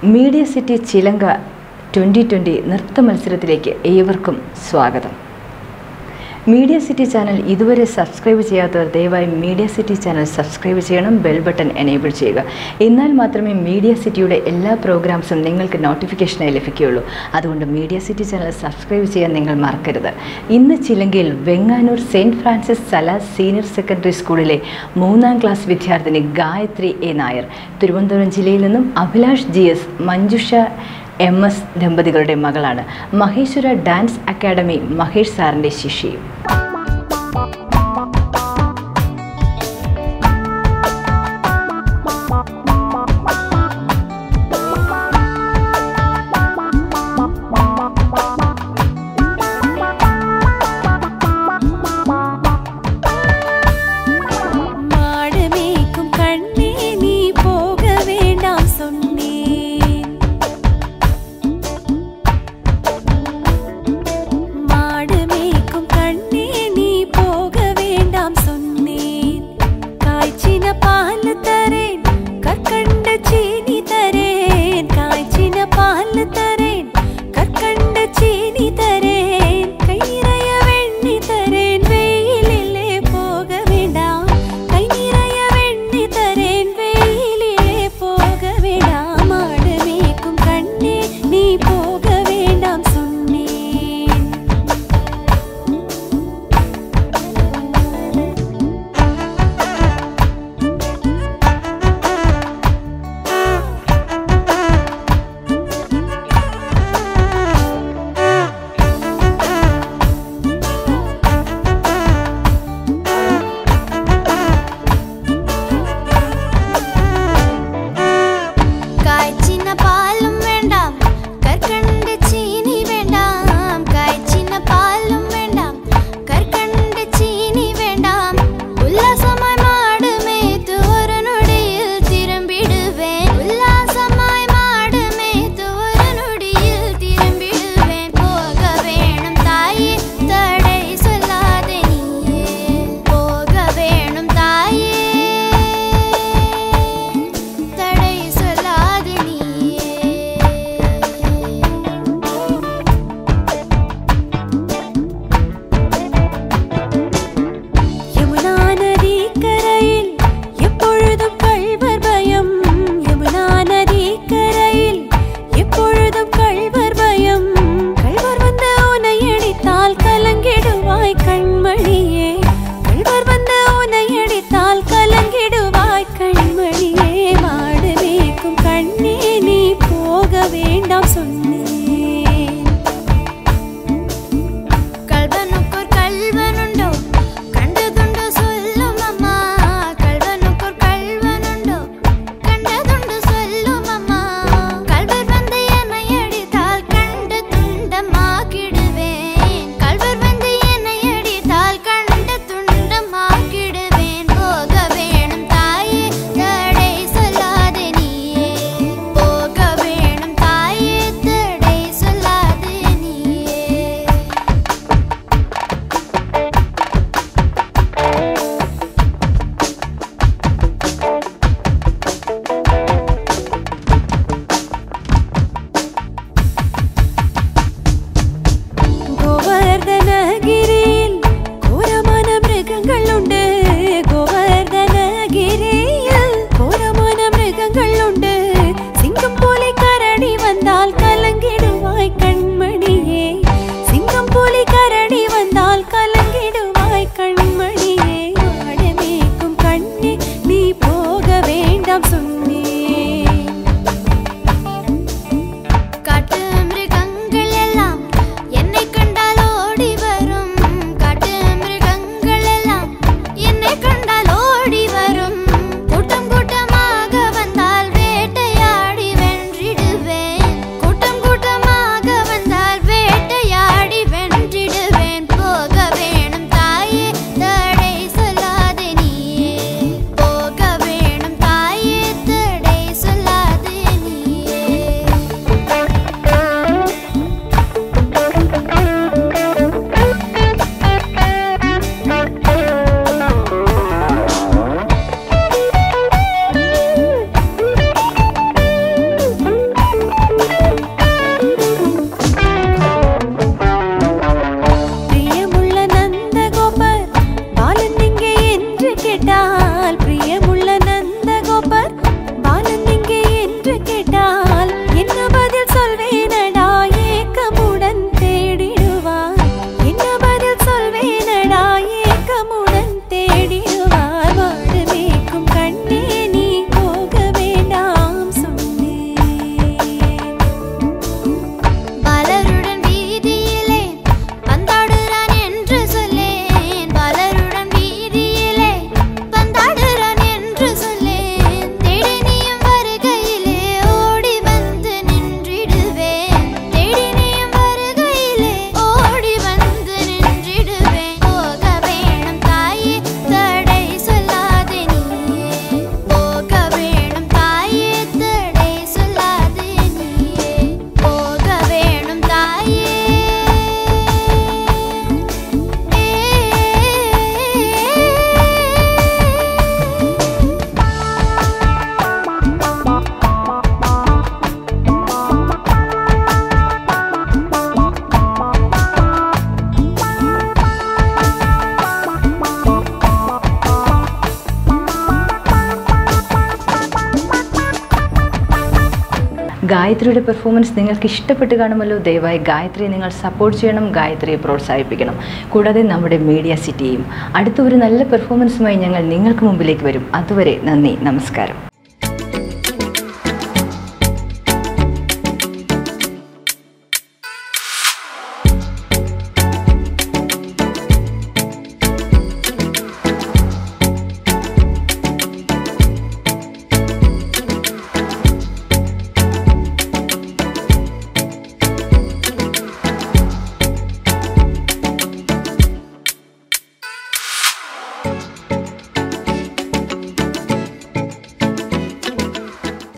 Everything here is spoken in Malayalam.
media city Chilanka twenty twenty നൃത്ത മത്സരത്തിലേക്ക് ഏവർക്കും സ്വാഗതം മീഡിയ സിറ്റി ചാനൽ ഇതുവരെ സബ്സ്ക്രൈബ് ചെയ്യാത്തവർ ദയവായി മീഡിയ സിറ്റി ചാനൽ സബ്സ്ക്രൈബ് ചെയ്യണം ബെൽ ബട്ടൺ എനേബിൾ ചെയ്യുക എന്നാൽ മാത്രമേ മീഡിയ സിറ്റിയുടെ എല്ലാ പ്രോഗ്രാംസും നിങ്ങൾക്ക് നോട്ടിഫിക്കേഷനായി ലഭിക്കുകയുള്ളൂ അതുകൊണ്ട് മീഡിയ സിറ്റി ചാനൽ സബ്സ്ക്രൈബ് ചെയ്യാൻ നിങ്ങൾ മറക്കരുത് ഇന്ന് ചിലങ്കയിൽ Venganoor saint Francis Sales senior secondary സ്കൂളിലെ മൂന്നാം ക്ലാസ് വിദ്യാർത്ഥിനി ഗായത്രി എ നായർ തിരുവനന്തപുരം ജില്ലയിൽ നിന്നും Abhilash G S Manjusha M S ദമ്പതികളുടെ മകളാണ് മഹേശ്വര ഡാൻസ് അക്കാഡമി മഹേഷ് സാറിൻ്റെ ശിഷ്യയും மாடமேக்கும் கண்ணே நீ போக வேண்டாம் சொன்னேன் மாடமேக்கும் கண்ணே நீ போக வேண்டாம் சொன்னேன் காய்ச்சின பால் தரேன் கற்கண்ட சீனி தரேன் காய்ச்சின பால் தரேன் கற்கண்ட சீனி தரேன் கை நிறைய வெண்ணி தரேன் வெயிலிலே போக வேண்டாம் கை நிறைய வெண்ணி தரேன் வெயிலிலே போக வேண்டாம் மாடு மேய்க்கும் கண்ணே நீ போக வேண்டாம் சொன்னேன் ഗായത്രിയുടെ പെർഫോമൻസ് നിങ്ങൾക്ക് ഇഷ്ടപ്പെട്ട് കാണുമല്ലോ ദയവായി ഗായത്രിയെ നിങ്ങൾ സപ്പോർട്ട് ചെയ്യണം ഗായത്രിയെ പ്രോത്സാഹിപ്പിക്കണം കൂടാതെ നമ്മുടെ മീഡിയ സിറ്റിയും അടുത്ത ഒരു നല്ല പെർഫോമൻസുമായി ഞങ്ങൾ നിങ്ങൾക്ക് മുമ്പിലേക്ക് വരും അതുവരെ നന്ദി നമസ്കാരം